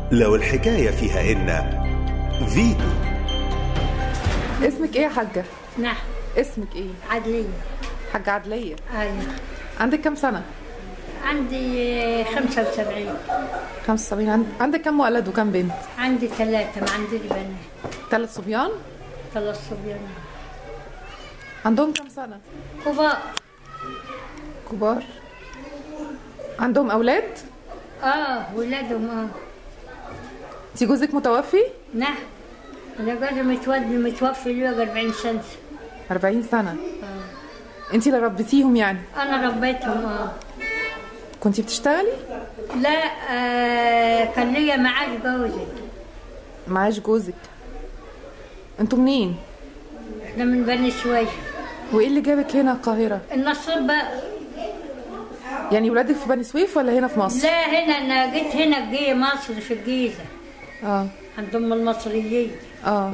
لو الحكاية فيها إن فيتو اسمك ايه يا حاجة؟ نعم اسمك ايه؟ عدلية حاجة عدلية أيوة عندك كام سنة؟ عندي خمسة وسبعين 75 عند... عندك كام ولد وكام بنت؟ عندي ثلاثة ما عندي بنات ثلاث صبيان ثلاث صبيان عندهم كام سنة؟ كبار كبار عندهم أولاد؟ اه ولادهم اه انت جوزك متوفي؟ نعم أنا جوزي متوفي متوفي له 40 سنة 40 سنة آه. انت اللي ربيتيهم يعني أنا ربيتهم اه كنتي بتشتغلي؟ لا آه كان ليا معاش جوزي معاش جوزك انتوا منين؟ احنا من بني سويف وايه اللي جابك هنا القاهرة؟ النصيب بقى يعني ولادك في بني سويف ولا هنا في مصر؟ لا هنا أنا جيت هنا الجي مصر في الجيزة اه عند أم المصريين اه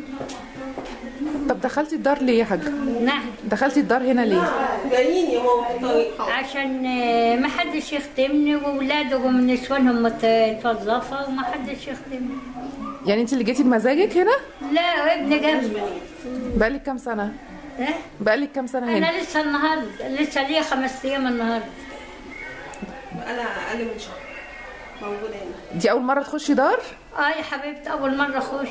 طب دخلتي الدار ليه يا حاجة؟ نعم دخلتي الدار هنا ليه؟ جايين يا ماما في الطريق عشان آه، ما حدش يخدمني واولاده من نسوانهم متوظفه وما حدش يخدمني يعني انت اللي جيتي بمزاجك هنا؟ لا ابني جنبي بقالك كام سنة؟ إيه؟ بقالك كام سنة هنا؟ انا لسه النهارده لسه ليا خمس ايام النهارده انا اقل من شهر موجوده هنا دي أول مرة تخشي دار؟ اه يا حبيبتي اول مره اخش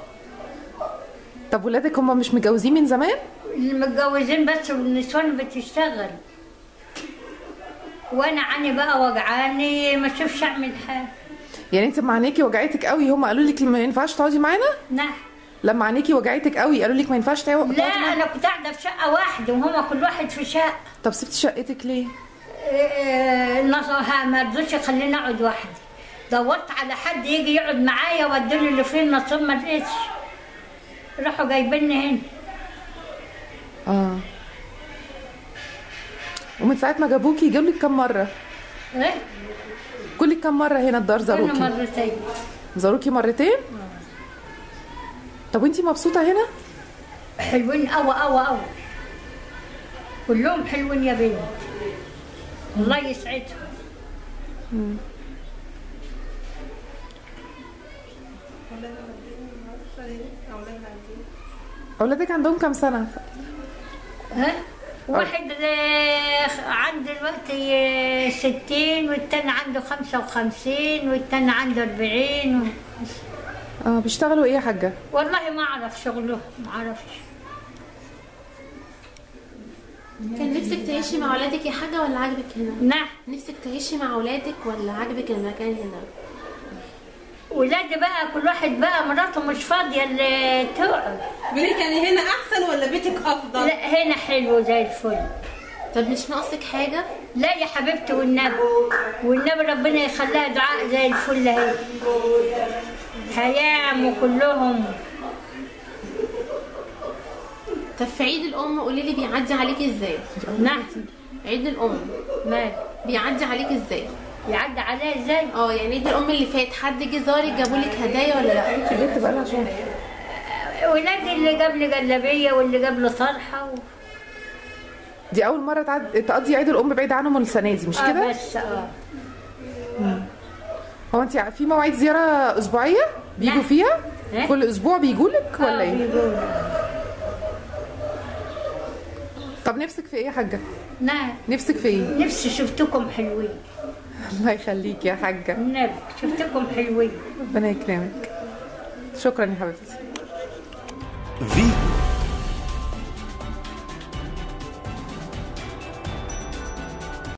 طب ولادك هم مش متجوزين من زمان؟ المتجوزين بس والنسوان بتشتغل وانا عني بقى وجعاني ما اشوفش اعمل حاجه يعني انت لما عينيكي وجعتك قوي هم قالوا لك ما ينفعش تقعدي معانا؟ نعم لما عينيكي وجعتك قوي قالوا لك ما ينفعش تقعدي لا معانا؟ انا كنت قاعده في شقه واحده وهما كل واحد في شقه طب سبتي شقتك ليه؟ النصر ما رضوش يخليني اقعد وحدي دورت على حد يجي يقعد معايا وادوني اللي فيه النصيب ما لقيتش راحوا جايبيني هنا اه ومن ساعة ما جابوكي جابوا لك كام مرة؟ ايه كل كام مرة هنا الدار انا زاروكي؟ مرتين زاروكي مرتين؟ طب وانتي مبسوطة هنا؟ حلوين قوي قوي قوي كلهم حلوين يا بنت الله يسعدهم أولادك عندهم كام سنة؟ ها واحد آه، عنده دلوقتي آه، ستين والتاني عنده خمسة وخمسين والتاني عنده أربعين و... اه بيشتغلوا ايه يا حاجة؟ والله ما أعرف شغله ما أعرفش كان نفسك تعيشي مع ولادك يا حاجة ولا عاجبك هنا؟ نعم نفسك تعيشي مع ولادك ولا عاجبك المكان هنا؟ ولادي بقى كل واحد بقى مراته مش فاضية اللي تقعد بيتك يعني هنا احسن ولا بيتك افضل لا هنا حلو زي الفل طب مش ناقصك حاجة؟ لا يا حبيبتي والنبي والنبي ربنا يخليها دعاء زي الفل اهي هيام كلهم طب في عيد الأم قولي لي بيعدي عليكي ازاي؟ نعم عيد الأم مال بيعدي عليك ازاي؟ يعدي عليها ازاي اه يعني عيد الأم اللي فات حد جه زارك جابوا لك هدايا ولا لا؟ البنت بقى لها شهر ولادي اللي جاب لي جلابيه واللي جاب لي طرحه و... دي أول مرة تعد... تقضي عيد الأم بعيد عنهم السنة دي مش آه كده؟ بس اه هو انت في مواعيد زيارة أسبوعية بيجوا لا. فيها؟ إيه؟ كل أسبوع بيجوا لك ولا آه، ايه؟ بيقولوا. طب نفسك في ايه يا حاجة؟ نعم نفسك في ايه؟ نفسي شفتكم حلوين الله يخليك يا حاجة النبي شفتكم حلوين ربنا يكرمك شكرا يا حبيبتي فيتو